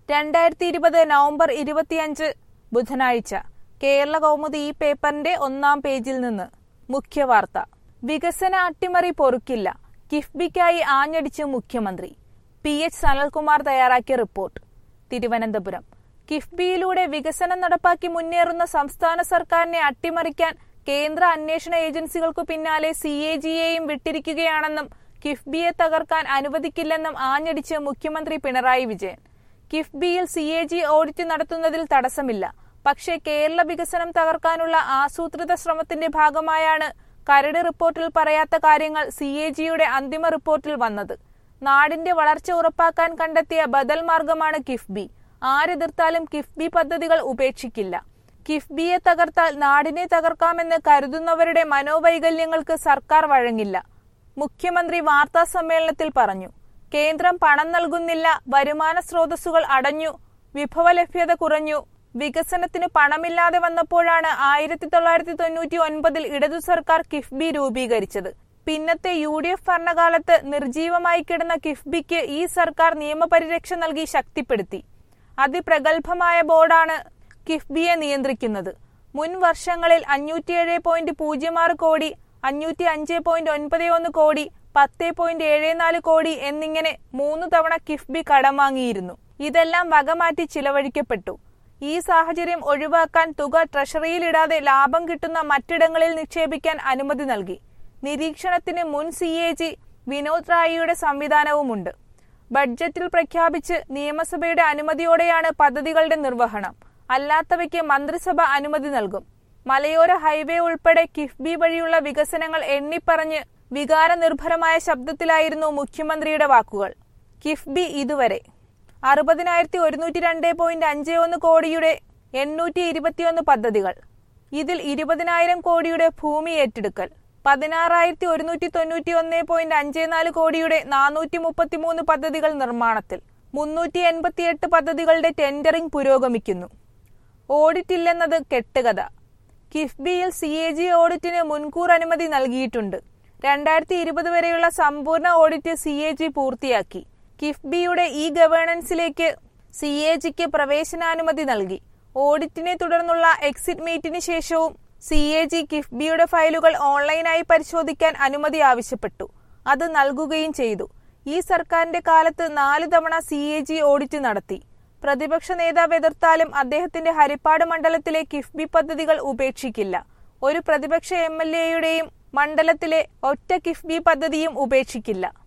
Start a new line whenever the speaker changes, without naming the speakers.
രണ്ടായിരത്തി ഇരുപത് നവംബർ ഇരുപത്തിയഞ്ച് ബുധനാഴ്ച കേരള കൗമുദി ഈ പേപ്പറിന്റെ ഒന്നാം പേജിൽ നിന്ന് മുഖ്യവാർത്ത വികസന അട്ടിമറി പൊറുക്കില്ല കിഫ്ബിക്കായി ആഞ്ഞടിച്ച് മുഖ്യമന്ത്രി പി എച്ച് സനൽകുമാർ തയ്യാറാക്കിയ റിപ്പോർട്ട് തിരുവനന്തപുരം കിഫ്ബിയിലൂടെ വികസനം നടപ്പാക്കി മുന്നേറുന്ന സംസ്ഥാന സർക്കാരിനെ അട്ടിമറിക്കാൻ കേന്ദ്ര അന്വേഷണ ഏജൻസികൾക്കു പിന്നാലെ സി എ ജിയെയും വിട്ടിരിക്കുകയാണെന്നും കിഫ്ബിയെ തകർക്കാൻ അനുവദിക്കില്ലെന്നും ആഞ്ഞടിച്ച് മുഖ്യമന്ത്രി പിണറായി വിജയൻ കിഫ്ബിയിൽ സി എ ജി ഓഡിറ്റ് നടത്തുന്നതിൽ തടസ്സമില്ല പക്ഷേ കേരള വികസനം തകർക്കാനുള്ള ആസൂത്രിത ശ്രമത്തിന്റെ ഭാഗമായാണ് കരട് റിപ്പോർട്ടിൽ പറയാത്ത കാര്യങ്ങൾ സി എ ജിയുടെ അന്തിമ റിപ്പോർട്ടിൽ വന്നത് നാടിന്റെ വളർച്ച ഉറപ്പാക്കാൻ കണ്ടെത്തിയ ബദൽ മാർഗമാണ് കിഫ്ബി ആരെതിർത്താലും കിഫ്ബി പദ്ധതികൾ ഉപേക്ഷിക്കില്ല കിഫ്ബിയെ തകർത്താൽ നാടിനെ തകർക്കാമെന്ന് കരുതുന്നവരുടെ മനോവൈകല്യങ്ങൾക്ക് സർക്കാർ വഴങ്ങില്ല മുഖ്യമന്ത്രി വാർത്താ സമ്മേളനത്തിൽ പറഞ്ഞു കേന്ദ്രം പണം നൽകുന്നില്ല വരുമാന സ്രോതസ്സുകൾ അടഞ്ഞു വിഭവ ലഭ്യത കുറഞ്ഞു വികസനത്തിന് പണമില്ലാതെ വന്നപ്പോഴാണ് ആയിരത്തി തൊള്ളായിരത്തി തൊണ്ണൂറ്റി ഒൻപതിൽ ഇടതു സർക്കാർ കിഫ്ബി രൂപീകരിച്ചത് പിന്നത്തെ യു ഡി എഫ് ഭരണകാലത്ത് നിർജീവമായി കിടന്ന കിഫ്ബിക്ക് ഈ സർക്കാർ നിയമപരിരക്ഷ നൽകി ശക്തിപ്പെടുത്തി അതിപ്രഗത്ഭമായ ബോർഡാണ് കിഫ്ബിയെ നിയന്ത്രിക്കുന്നത് മുൻ വർഷങ്ങളിൽ അഞ്ഞൂറ്റിയേഴ് പോയിന്റ് പൂജ്യം ആറ് കോടി അഞ്ഞൂറ്റി അഞ്ച് പോയിന്റ് ഒൻപത് ഒന്ന് കോടി പത്ത് പോയിന്റ് ഏഴ് നാല് കോടി എന്നിങ്ങനെ മൂന്ന് തവണ കിഫ്ബി കടം വാങ്ങിയിരുന്നു ഇതെല്ലാം വകമാറ്റി ചിലവഴിക്കപ്പെട്ടു ഈ സാഹചര്യം ഒഴിവാക്കാൻ തുക ട്രഷറിയിലിടാതെ ലാഭം കിട്ടുന്ന മറ്റിടങ്ങളിൽ നിക്ഷേപിക്കാൻ അനുമതി നൽകി നിരീക്ഷണത്തിന് മുൻ സി എ ജി വിനോദ് റായിയുടെ സംവിധാനവുമുണ്ട് ബഡ്ജറ്റിൽ പ്രഖ്യാപിച്ച് നിയമസഭയുടെ അനുമതിയോടെയാണ് പദ്ധതികളുടെ നിർവഹണം അല്ലാത്തവയ്ക്ക് മന്ത്രിസഭ അനുമതി നൽകും മലയോര ഹൈവേ ഉൾപ്പെടെ കിഫ്ബി വഴിയുള്ള വികസനങ്ങൾ എണ്ണിപ്പറഞ്ഞ് വികാരനിർഭരമായ ശബ്ദത്തിലായിരുന്നു മുഖ്യമന്ത്രിയുടെ വാക്കുകൾ കിഫ്ബി ഇതുവരെ അറുപതിനായിരത്തി ഒരുന്നൂറ്റി രണ്ട് പോയിന്റ് അഞ്ച് ഒന്ന് കോടിയുടെ എണ്ണൂറ്റി ഇരുപത്തിയൊന്ന് പദ്ധതികൾ ഇതിൽ ഇരുപതിനായിരം കോടിയുടെ ഭൂമി ഏറ്റെടുക്കൽ പതിനാറായിരത്തി ഒരുന്നൂറ്റി തൊണ്ണൂറ്റി ഒന്ന് പോയിന്റ് അഞ്ച് നാല് കോടിയുടെ നാനൂറ്റി മുപ്പത്തിമൂന്ന് പദ്ധതികൾ നിർമ്മാണത്തിൽ മുന്നൂറ്റി എൺപത്തിയെട്ട് പദ്ധതികളുടെ ടെൻഡറിംഗ് പുരോഗമിക്കുന്നു ഓഡിറ്റ് ഇല്ലെന്നത് കെട്ടുകഥ കിഫ്ബിയിൽ സി എ ജി ഓഡിറ്റിന് മുൻകൂർ അനുമതി നൽകിയിട്ടുണ്ട് രണ്ടായിരത്തി ഇരുപത് വരെയുള്ള സമ്പൂർണ്ണ ഓഡിറ്റ് സി എ ജി പൂർത്തിയാക്കി കിഫ്ബിയുടെ ഇ ഗവേണൻസിലേക്ക് സി എ ജിക്ക് പ്രവേശനാനുമതി നൽകി ഓഡിറ്റിനെ തുടർന്നുള്ള എക്സിറ്റ് മീറ്റിന് ശേഷവും സി എ ജി കിഫ്ബിയുടെ ഫയലുകൾ ഓൺലൈനായി പരിശോധിക്കാൻ അനുമതി ആവശ്യപ്പെട്ടു അത് നൽകുകയും ചെയ്തു ഈ സർക്കാരിന്റെ കാലത്ത് നാല് തവണ സി എ ജി ഓഡിറ്റ് നടത്തി പ്രതിപക്ഷ നേതാവ് എതിർത്താലും അദ്ദേഹത്തിന്റെ ഹരിപ്പാട് മണ്ഡലത്തിലെ കിഫ്ബി പദ്ധതികൾ ഉപേക്ഷിക്കില്ല ഒരു പ്രതിപക്ഷ എം എൽ എയുടെയും മണ്ഡലത്തിലെ ഒറ്റ കിഫ്ബി പദ്ധതിയും ഉപേക്ഷിക്കില്ല